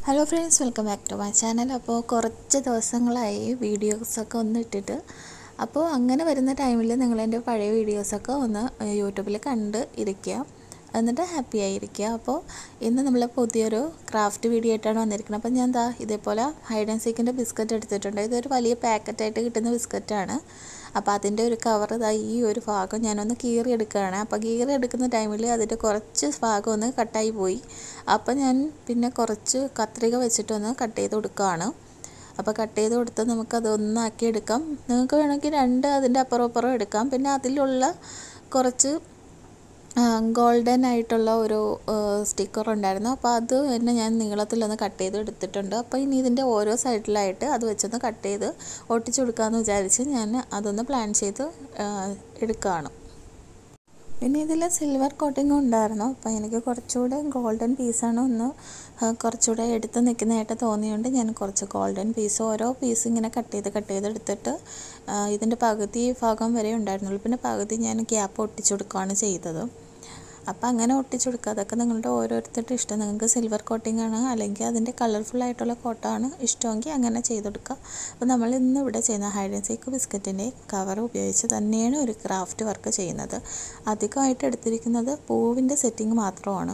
hello friends welcome back to my channel അപ്പോൾ കുറച്ച് ദിവസങ്ങളായി വീഡിയോസൊക്കെ ഒന്ന് ഇട്ടിട്ട് അപ്പോൾ അങ്ങനെ വരുന്ന ടൈമിൽ നിങ്ങളെൻ്റെ പഴയ വീഡിയോസൊക്കെ ഒന്ന് യൂട്യൂബിൽ കണ്ട് ഇരിക്കുക എന്നിട്ട് ഹാപ്പി ആയിരിക്കുക അപ്പോൾ ഇന്ന് നമ്മൾ പുതിയൊരു ക്രാഫ്റ്റ് വീഡിയോ ആയിട്ടാണ് വന്നിരിക്കുന്നത് അപ്പോൾ ഞാൻ എന്താ ഇതേപോലെ ഹൈഡ് ആൻഡ് സീക്കിൻ്റെ ബിസ്ക്കറ്റ് എടുത്തിട്ടുണ്ട് ഇതൊരു വലിയ പാക്കറ്റായിട്ട് കിട്ടുന്ന ബിസ്ക്കറ്റാണ് അപ്പോൾ അതിൻ്റെ ഒരു കവർ ഇതാ ഈ ഒരു ഭാഗം ഞാനൊന്ന് കീറി എടുക്കുകയാണ് അപ്പോൾ കീറി എടുക്കുന്ന ടൈമിൽ അതിൻ്റെ കുറച്ച് ഭാഗം ഒന്ന് കട്ടായി പോയി അപ്പോൾ ഞാൻ പിന്നെ കുറച്ച് കത്രിക വെച്ചിട്ടൊന്ന് കട്ട് ചെയ്ത് കൊടുക്കുകയാണ് അപ്പോൾ കട്ട് ചെയ്ത് കൊടുത്ത് നമുക്കതൊന്നാക്കി എടുക്കാം നിങ്ങൾക്ക് വേണമെങ്കിൽ രണ്ട് അതിൻ്റെ അപ്പുറം അപ്പുറം എടുക്കാം പിന്നെ അതിലുള്ള കുറച്ച് ഗോൾഡൻ ആയിട്ടുള്ള ഒരു സ്റ്റിക്കർ ഉണ്ടായിരുന്നു അപ്പോൾ അത് തന്നെ ഞാൻ നീളത്തിലൊന്ന് കട്ട് ചെയ്ത് എടുത്തിട്ടുണ്ട് അപ്പോൾ ഇനി ഇതിൻ്റെ ഓരോ സൈഡിലായിട്ട് അത് വെച്ചൊന്ന് കട്ട് ചെയ്ത് ഒട്ടിച്ചു കൊടുക്കാമെന്ന് വിചാരിച്ച് ഞാൻ അതൊന്ന് പ്ലാൻ ചെയ്ത് എടുക്കുകയാണ് പിന്നെ ഇതിൽ സിൽവർ കോട്ടിങ്ങും ഉണ്ടായിരുന്നു അപ്പോൾ എനിക്ക് കുറച്ചുകൂടെ ഗോൾഡൻ പീസാണ് ഒന്ന് കുറച്ചുകൂടെ എടുത്ത് നിൽക്കുന്നതായിട്ട് തോന്നിയുകൊണ്ട് ഞാൻ കുറച്ച് ഗോൾഡൻ പീസ് ഓരോ പീസ് ഇങ്ങനെ കട്ട് ചെയ്ത് കട്ട് ചെയ്ത് എടുത്തിട്ട് ഇതിൻ്റെ പകുതി ഭാഗം വരെ ഉണ്ടായിരുന്നുള്ളൂ പിന്നെ പകുതി ഞാൻ ഗ്യാപ്പ് ഒട്ടിച്ചു കൊടുക്കുകയാണ് ചെയ്തത് അപ്പോൾ അങ്ങനെ ഒട്ടിച്ചു കൊടുക്കുക അതൊക്കെ നിങ്ങളുടെ ഓരോരുത്തരുടെ ഇഷ്ടം നിങ്ങൾക്ക് സിൽവർ കോട്ടിംഗ് ആണ് അല്ലെങ്കിൽ അതിൻ്റെ കളർഫുൾ ആയിട്ടുള്ള കോട്ടാണ് ഇഷ്ടമെങ്കിൽ അങ്ങനെ ചെയ്ത് കൊടുക്കുക അപ്പോൾ നമ്മൾ ഇന്ന് ഇവിടെ ചെയ്യുന്ന ഹൈഡ് ആൻഡ് സീക്ക് ബിസ്ക്കറ്റിൻ്റെ കവർ ഉപയോഗിച്ച് തന്നെയാണ് ഒരു ക്രാഫ്റ്റ് വർക്ക് ചെയ്യുന്നത് അധികമായിട്ട് എടുത്തിരിക്കുന്നത് പൂവിൻ്റെ സെറ്റിംഗ് മാത്രമാണ്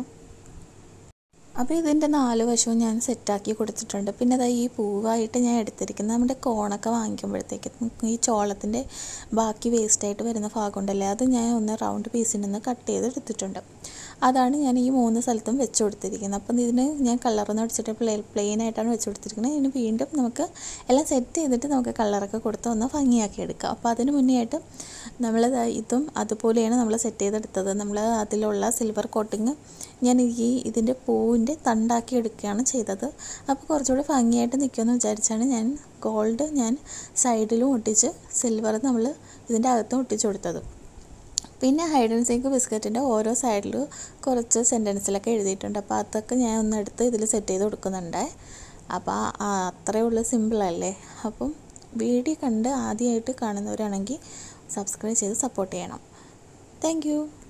അപ്പോൾ ഇതിൻ്റെ നാല് വശവും ഞാൻ സെറ്റാക്കി കൊടുത്തിട്ടുണ്ട് പിന്നെ അതാ ഈ പൂവായിട്ട് ഞാൻ എടുത്തിരിക്കുന്നത് നമ്മുടെ കോണൊക്കെ വാങ്ങിക്കുമ്പോഴത്തേക്ക് ഈ ചോളത്തിൻ്റെ ബാക്കി വേസ്റ്റായിട്ട് വരുന്ന ഭാഗം ഉണ്ടല്ലേ അത് ഞാൻ ഒന്ന് റൗണ്ട് പീസിൽ നിന്ന് കട്ട് ചെയ്ത് എടുത്തിട്ടുണ്ട് അതാണ് ഞാൻ ഈ മൂന്ന് സ്ഥലത്തും വെച്ച് കൊടുത്തിരിക്കുന്നത് അപ്പം ഇതിന് ഞാൻ കളറൊന്നും അടിച്ചിട്ട് പ്ലേ പ്ലെയിൻ ആയിട്ടാണ് വെച്ച് കൊടുത്തിരിക്കുന്നത് ഇതിന് വീണ്ടും നമുക്ക് എല്ലാം സെറ്റ് ചെയ്തിട്ട് നമുക്ക് കളറൊക്കെ കൊടുത്ത് ഒന്ന് ഭംഗിയാക്കി എടുക്കാം അപ്പോൾ അതിന് മുന്നേ ആയിട്ട് നമ്മൾ ഇതും അതുപോലെയാണ് നമ്മൾ സെറ്റ് ചെയ്തെടുത്തത് നമ്മൾ അതിലുള്ള സിൽവർ കോട്ടിങ് ഞാൻ ഈ ഇതിൻ്റെ പൂവിൻ്റെ തണ്ടാക്കി എടുക്കുകയാണ് ചെയ്തത് അപ്പോൾ കുറച്ചുകൂടി ഭംഗിയായിട്ട് നിൽക്കുമെന്ന് വിചാരിച്ചാണ് ഞാൻ ഗോൾഡ് ഞാൻ സൈഡിലും ഒട്ടിച്ച് സിൽവർ നമ്മൾ ഇതിൻ്റെ അകത്തും ഒട്ടിച്ചു കൊടുത്തത് പിന്നെ ഹൈഡ് ആൻഡ് സീക്ക് ബിസ്ക്കറ്റിൻ്റെ ഓരോ സൈഡിലും കുറച്ച് സെൻറ്റൻസിലൊക്കെ എഴുതിയിട്ടുണ്ട് അപ്പോൾ അതൊക്കെ ഞാൻ ഒന്ന് എടുത്ത് ഇതിൽ സെറ്റ് ചെയ്ത് കൊടുക്കുന്നുണ്ട് അപ്പോൾ അത്രയേ ഉള്ളൂ സിമ്പിളല്ലേ അപ്പം വീഡിയോ കണ്ട് ആദ്യമായിട്ട് കാണുന്നവരാണെങ്കിൽ സബ്സ്ക്രൈബ് ചെയ്ത് സപ്പോർട്ട് ചെയ്യണം താങ്ക്